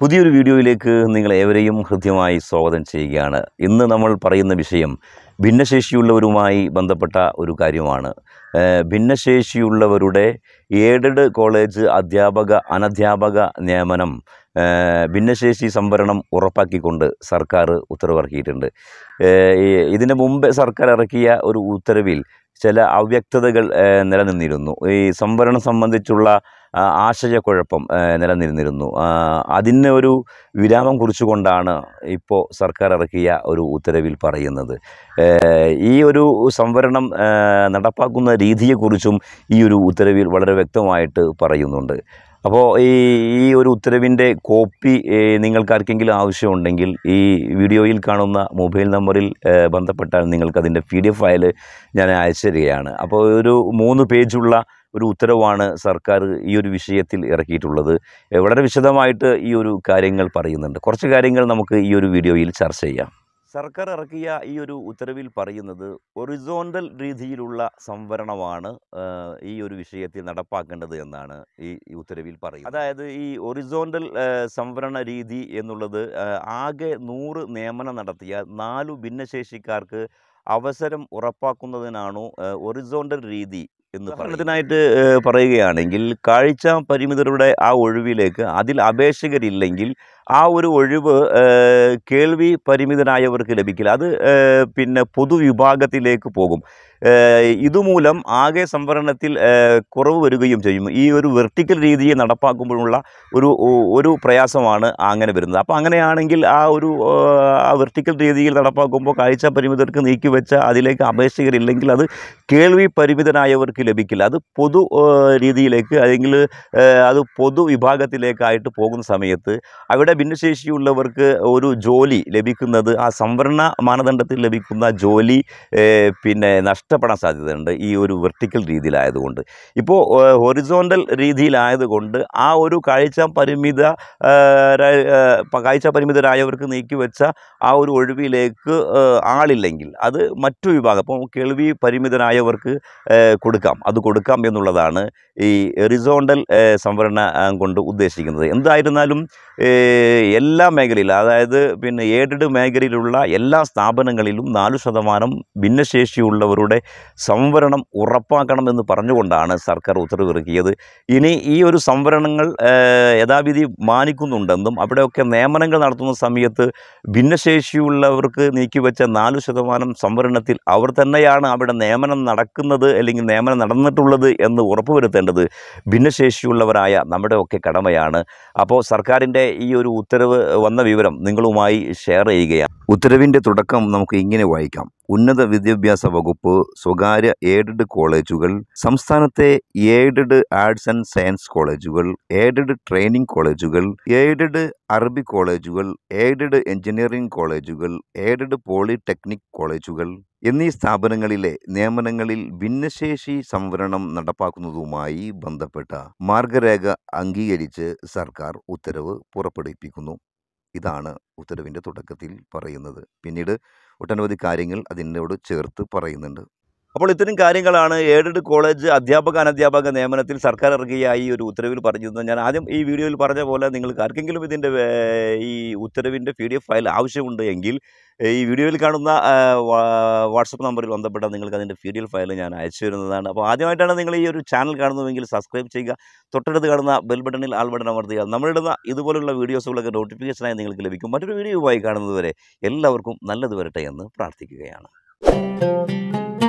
പുതിയൊരു വീഡിയോയിലേക്ക് നിങ്ങൾ ഏവരെയും ഹൃദ്യമായി സ്വാഗതം ചെയ്യുകയാണ് ഇന്ന് നമ്മൾ പറയുന്ന വിഷയം ഭിന്നശേഷിയുള്ളവരുമായി ബന്ധപ്പെട്ട ഒരു കാര്യമാണ് ഏഹ് ഭിന്നശേഷിയുള്ളവരുടെ എയ്ഡഡ് കോളേജ് അധ്യാപക അനധ്യാപക നിയമനം ഏഹ് ഭിന്നശേഷി സംവരണം ഉറപ്പാക്കിക്കൊണ്ട് സർക്കാർ ഉത്തരവിറക്കിയിട്ടുണ്ട് ഏഹ് ഈ ഇതിന് മുമ്പ് സർക്കാർ ഇറക്കിയ ഒരു ഉത്തരവിൽ ചില അവ്യക്തതകൾ ഏഹ് നിലനിന്നിരുന്നു ഈ സംവരണം സംബന്ധിച്ചുള്ള ആ, ആശയക്കുഴപ്പം ഏഹ് നിലനിന്നിരുന്നു ആ, അതിന് ഒരു വിരാമം കുറിച്ചുകൊണ്ടാണ് ഇപ്പോൾ സർക്കാർ ഇറക്കിയ ഒരു ഉത്തരവിൽ പറയുന്നത് ഏഹ് ഈ ഒരു സംവരണം ഏഹ് നടപ്പാക്കുന്ന രീതിയെക്കുറിച്ചും ഈ ഒരു ഉത്തരവിൽ വളരെ വ്യക്തമായിട്ട് പറയുന്നുണ്ട് അപ്പോൾ ഈ ഈ ഒരു ഉത്തരവിൻ്റെ കോപ്പി ഏഹ് നിങ്ങൾക്കാർക്കെങ്കിലും ആവശ്യമുണ്ടെങ്കിൽ ഈ വീഡിയോയിൽ കാണുന്ന മൊബൈൽ നമ്പറിൽ ഏഹ് ബന്ധപ്പെട്ടാൽ നിങ്ങൾക്കതിൻ്റെ പി ഡി എഫ് ഫയൽ ഞാൻ അയച്ചു തരികയാണ് അപ്പോൾ ഒരു മൂന്ന് പേജുള്ള ഒരു ഉത്തരവാണ് സർക്കാർ ഈ ഒരു വിഷയത്തിൽ ഇറക്കിയിട്ടുള്ളത് ഏഹ് വളരെ വിശദമായിട്ട് ഈ ഒരു കാര്യങ്ങൾ പറയുന്നുണ്ട് കുറച്ച് കാര്യങ്ങൾ നമുക്ക് ഈ ഒരു വീഡിയോയിൽ ചർച്ച ചെയ്യാം സർക്കാർ ഇറക്കിയ ഈ ഒരു ഉത്തരവിൽ പറയുന്നത് ഒറിസോണ്ടൽ രീതിയിലുള്ള സംവരണമാണ് ഏഹ്, ഈ ഒരു വിഷയത്തിൽ നടപ്പാക്കേണ്ടത് എന്നാണ് ഈ ഈ ഉത്തരവിൽ പറയുന്നത് അതായത് ഈ ഒറിസോണ്ടൽ ഏഹ്, സംവരണ രീതി എന്നുള്ളത് ഏഹ്, ആകെ നൂറ് നിയമനം നടത്തിയ നാലു ഭിന്നശേഷിക്കാർക്ക് അവസരം ഉറപ്പാക്കുന്നതിനാണോ ഒറിസോണ്ടൽ രീതി എന്ന് ഉദാഹരണത്തിനായിട്ട് ഏഹ്, പറയുകയാണെങ്കിൽ കാഴ്ച പരിമിതരുടെ ആ ഒഴിവിലേക്ക് അതിൽ അപേക്ഷകരില്ലെങ്കിൽ ആ ഒരു ഒഴിവ് ഏഹ്, കേൾവി പരിമിതനായവർക്ക് ലഭിക്കില്ല അത് ഏഹ്, പിന്നെ പൊതുവിഭാഗത്തിലേക്ക് പോകും ഏഹ്, ഇതുമൂലം ആകെ സംവരണത്തിൽ ഏഹ്, കുറവ് വരികയും ചെയ്യും ഈ ഒരു വെർട്ടിക്കൽ രീതിയെ നടപ്പാക്കുമ്പോഴുള്ള ഒരു ഒരു പ്രയാസമാണ് അങ്ങനെ വരുന്നത് അപ്പോൾ അങ്ങനെയാണെങ്കിൽ ആ ഒരു ഏഹ്, ആ വെർട്ടിക്കൽ രീതിയിൽ നടപ്പാക്കുമ്പോൾ കാഴ്ച പരിമിതർക്ക് നീക്കിവെച്ച അതിലേക്ക് അപേക്ഷകരില്ലെങ്കിൽ അത് കേൾവി പരിമിതനായവർക്ക് ലഭിക്കില്ല അത് പൊതു ഏഹ്, രീതിയിലേക്ക് അല്ലെങ്കിൽ ഏഹ്, അത് പൊതുവിഭാഗത്തിലേക്കായിട്ട് പോകുന്ന സമയത്ത് അവിടെ ഭിന്നശേഷിയുള്ളവർക്ക് ഒരു ജോലി ലഭിക്കുന്നത് ആ സംവരണ മാനദണ്ഡത്തിൽ ലഭിക്കുന്ന ജോലി ഏഹ്, പിന്നെ നഷ്ടപ്പെടാൻ സാധ്യതയുണ്ട് ഈ ഒരു വെർട്ടിക്കൽ രീതിയിലായതുകൊണ്ട് ഇപ്പോൾ ഹൊറിസോണ്ടൽ രീതിയിലായതുകൊണ്ട് ആ ഒരു കാഴ്ച പരിമിത ഏഹ്, ര- ഏഹ്, പ- കാഴ്ച പരിമിതരായവർക്ക് നീക്കിവെച്ച ആ ഒരു ഒഴിവിലേക്ക് ഏഹ്, ആളില്ലെങ്കിൽ അത് മറ്റു വിഭാഗം ഇപ്പോൾ കേൾവി പരിമിതരായവർക്ക് ഏഹ്, കൊടുക്കാം അത് കൊടുക്കാം എന്നുള്ളതാണ് ഈ എറിസോണ്ടൽ ഏഹ്, സംവരണ ആ, കൊണ്ട് ഉദ്ദേശിക്കുന്നത് എന്തായിരുന്നാലും ഏഹ്, എല്ലാ മേഖലയിലും അതായത് പിന്നെ എയ്ഡഡ് മേഖലയിലുള്ള എല്ലാ സ്ഥാപനങ്ങളിലും നാലു ശതമാനം ഭിന്നശേഷിയുള്ളവരുടെ സംവരണം ഉറപ്പാക്കണമെന്ന് പറഞ്ഞുകൊണ്ടാണ് സർക്കാർ ഉത്തരവിറക്കിയത് ഇനി ഈ ഒരു സംവരണങ്ങൾ ഏഹ്, യഥാവിധി മാനിക്കുന്നുണ്ടെന്നും അവിടെയൊക്കെ നിയമനങ്ങൾ നടത്തുന്ന സമയത്ത് ഭിന്നശേഷിയുള്ളവർക്ക് നീക്കിവെച്ച നാലു ശതമാനം സംവരണത്തിൽ അവർ തന്നെയാണ് അവിടെ നിയമനം നടക്കുന്നത് അല്ലെങ്കിൽ നിയമനം നടന്നിട്ടുള്ളത് എന്ന് ഉറപ്പുവരുത്തേണ്ടത് ഭിന്നശേഷിയുള്ളവരായ നമ്മുടെയൊക്കെ കടമയാണ് അപ്പോൾ സർക്കാരിൻ്റെ ഈ ഒരു ഉത്തരവ് വന്ന വിവരം നിങ്ങളുമായി ഷെയർ ചെയ്യുകയാണ് ഉത്തരവിൻ്റെ തുടക്കം നമുക്ക് ഇങ്ങനെ വായിക്കാം ഉന്നത വിദ്യാഭ്യാസ വകുപ്പ് സ്വകാര്യ എയ്ഡഡ് കോളേജുകൾ സംസ്ഥാനത്തെ എയ്ഡഡ് ആർട്സ് ആൻഡ് സയൻസ് കോളേജുകൾ എയ്ഡഡ് ട്രെയിനിങ് കോളേജുകൾ എയ്ഡഡ് അറബി കോളേജുകൾ എയ്ഡഡ് എഞ്ചിനീയറിംഗ് കോളേജുകൾ എയ്ഡഡ് പോളിടെക്നിക് കോളേജുകൾ എന്നീ സ്ഥാപനങ്ങളിലെ നിയമനങ്ങളിൽ ഭിന്നശേഷി സംവരണം നടപ്പാക്കുന്നതുമായി ബന്ധപ്പെട്ട മാർഗരേഖ അംഗീകരിച്ച് സർക്കാർ ഉത്തരവ് പുറപ്പെടുവിപ്പിക്കുന്നു ഇതാണ് ഉത്തരവിൻ്റെ തുടക്കത്തിൽ പറയുന്നത് പിന്നീട് ഒട്ടനവധി കാര്യങ്ങൾ അതിനോട് ചേർത്ത് പറയുന്നുണ്ട് അപ്പോൾ ഇത്തരം കാര്യങ്ങളാണ് എയ്ഡഡ് കോളേജ് അധ്യാപക അനധ്യാപക നിയമനത്തിൽ സർക്കാർ ഇറക്കിയ ഈ ഒരു ഉത്തരവിൽ പറഞ്ഞിരുന്നത് ഞാൻ ആദ്യം ഈ വീഡിയോയിൽ പറഞ്ഞ പോലെ നിങ്ങൾക്ക് ആർക്കെങ്കിലും ഇതിൻ്റെ ഏർ, ഈ ഉത്തരവിൻ്റെ പി ഡി എഫ് ഫയൽ ആവശ്യമുണ്ട് എങ്കിൽ ഈ വീഡിയോയിൽ കാണുന്ന ആ, വാ- വാട്സപ്പ് നമ്പറിൽ ബന്ധപ്പെട്ടാൽ നിങ്ങൾക്ക് അതിൻ്റെ പി ഡി എഫ് ഫയൽ ഞാൻ അയച്ചു തരുന്നതാണ് അപ്പോൾ ആദ്യമായിട്ടാണ് നിങ്ങൾ ഈ ഒരു ചാനൽ കാണുന്നതെങ്കിൽ സബ്സ്ക്രൈബ് ചെയ്യുക തൊട്ടടുത്ത് കാണുന്ന ബെൽ ബട്ടണിൽ ആൾ ബട്ടൺ അമർത്തുക നമ്മളിടുന്ന ഇതുപോലുള്ള വീഡിയോസുകളൊക്കെ നോട്ടിഫിക്കേഷനായി നിങ്ങൾക്ക് ലഭിക്കും മറ്റൊരു വീഡിയോയുമായി കാണുന്നതുവരെ എല്ലാവർക്കും നല്ലത് വരട്ടെ എന്ന് പ്രാർത്ഥിക്കുകയാണ്